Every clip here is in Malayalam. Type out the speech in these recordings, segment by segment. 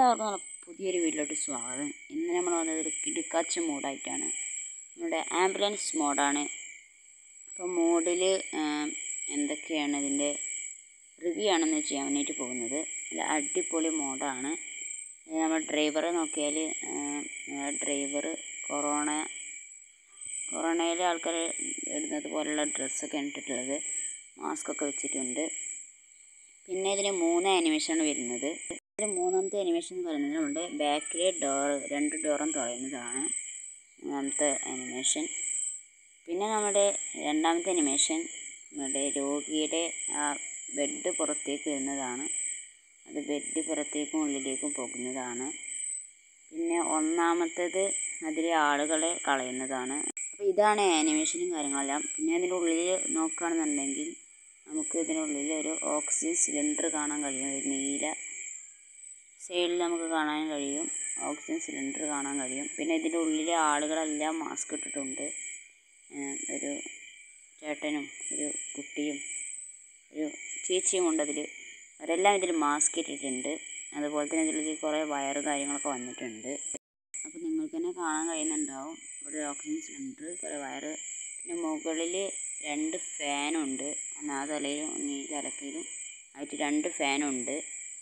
എല്ലാവർക്കും നല്ല പുതിയൊരു വീട്ടിലോട്ട് സ്വാഗതം ഇന്ന് നമ്മൾ വന്നത് ഒരു കിടുക്കാച്ച മോഡായിട്ടാണ് നമ്മുടെ ആംബുലൻസ് മോഡാണ് അപ്പോൾ മോഡിൽ എന്തൊക്കെയാണ് ഇതിൻ്റെ റിവ്യൂ ആണെന്ന് ചെയ്യാൻ വേണ്ടിയിട്ട് പോകുന്നത് നല്ല അടിപൊളി മോഡാണ് നമ്മൾ ഡ്രൈവറെ നോക്കിയാൽ ഡ്രൈവർ കൊറോണ കൊറോണയിലെ ആൾക്കാർ ഇടുന്നത് പോലുള്ള ഡ്രസ്സൊക്കെ ഇട്ടിട്ടുള്ളത് മാസ്കൊക്കെ വെച്ചിട്ടുണ്ട് പിന്നെ ഇതിന് മൂന്ന് ആനിമേഷനാണ് വരുന്നത് ഇതിൽ മൂന്നാമത്തെ ആനിമേഷൻ എന്ന് പറയുന്നത് നമ്മുടെ ബാക്കിലെ ഡോർ രണ്ട് ഡോറും തുറയുന്നതാണ് മൂന്നാമത്തെ ആനിമേഷൻ പിന്നെ നമ്മുടെ രണ്ടാമത്തെ ആനിമേഷൻ നമ്മുടെ രോഗിയുടെ ആ ബെഡ് പുറത്തേക്ക് വരുന്നതാണ് അത് ബെഡ് പുറത്തേക്കും ഉള്ളിലേക്കും പോകുന്നതാണ് പിന്നെ ഒന്നാമത്തേത് അതിലെ ആളുകളെ കളയുന്നതാണ് അപ്പോൾ ഇതാണ് ആനിമേഷനും കാര്യങ്ങളെല്ലാം പിന്നെ അതിൻ്റെ ഉള്ളിൽ നോക്കുകയാണെന്നുണ്ടെങ്കിൽ നമുക്ക് ഇതിനുള്ളിൽ ഒരു ഓക്സിജൻ സിലിണ്ടർ കാണാൻ കഴിയും ഒരു നീല സൈഡിൽ നമുക്ക് കാണാൻ കഴിയും ഓക്സിജൻ സിലിണ്ടർ കാണാൻ കഴിയും പിന്നെ ഇതിൻ്റെ ഉള്ളിലെ ആളുകളെല്ലാം മാസ്ക് ഇട്ടിട്ടുണ്ട് ഒരു ചേട്ടനും ഒരു കുട്ടിയും ഒരു ചേച്ചിയും ഉണ്ട് അതിൽ അവരെല്ലാം ഇതിൽ മാസ്ക് ഇട്ടിട്ടുണ്ട് അതുപോലെ തന്നെ ഇതിൽ കുറേ വയറ് കാര്യങ്ങളൊക്കെ വന്നിട്ടുണ്ട് അപ്പോൾ നിങ്ങൾക്ക് തന്നെ കാണാൻ കഴിയുന്നുണ്ടാവും ഇവിടെ ഒരു ഓക്സിജൻ സിലിണ്ടർ കുറേ വയറ് പിന്നെ മുകളിൽ രണ്ട് ഫാനുണ്ട് ഒന്ന് ആ തലയിലും ഒന്ന് ഈ തലക്കയിലും ആയിട്ട് രണ്ട് ഫാനുണ്ട്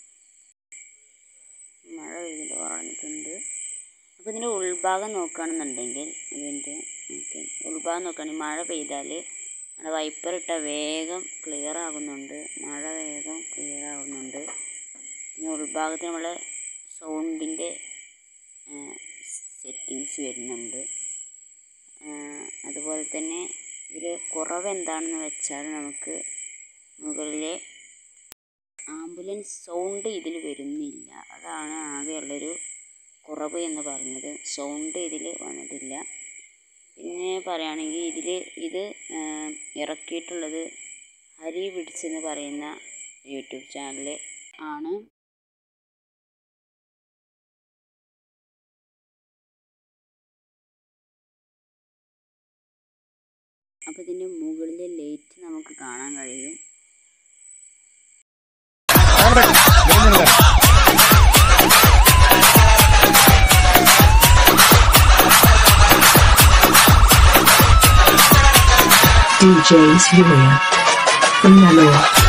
മഴ പെയ്തിട്ട് കുറഞ്ഞിട്ടുണ്ട് അപ്പോൾ ഇതിൻ്റെ ഉൾഭാഗം നോക്കുകയാണെന്നുണ്ടെങ്കിൽ ഒരു മിനിറ്റ് ഓക്കെ ഉൾഭാഗം നോക്കുകയാണെങ്കിൽ മഴ പെയ്താൽ നമ്മുടെ വൈപ്പർ ഇട്ട വേഗം ക്ലിയർ ആകുന്നുണ്ട് മഴ വേഗം ക്ലിയർ ആകുന്നുണ്ട് പിന്നെ ഉൾഭാഗത്ത് നമ്മൾ സൗണ്ടിൻ്റെ സെറ്റിങ്സ് വരുന്നുണ്ട് അതുപോലെ തന്നെ ഇതിൽ കുറവ് എന്താണെന്ന് വെച്ചാൽ നമുക്ക് മുകളിലെ ആംബുലൻസ് സൗണ്ട് ഇതിൽ വരുന്നില്ല അതാണ് ആകെയുള്ളൊരു കുറവ് എന്ന് പറയുന്നത് സൗണ്ട് ഇതിൽ വന്നിട്ടില്ല പിന്നെ പറയുകയാണെങ്കിൽ ഇതിൽ ഇത് ഇറക്കിയിട്ടുള്ളത് ഹരി വിഡ്സ് എന്ന് പറയുന്ന യൂട്യൂബ് ചാനൽ ആണ് അപ്പോൾ ഇതിൻ്റെ മുകളിലെ ലൈറ്റ് നമുക്ക് കാണാൻ കഴിയും DJs Yulia from Nellore.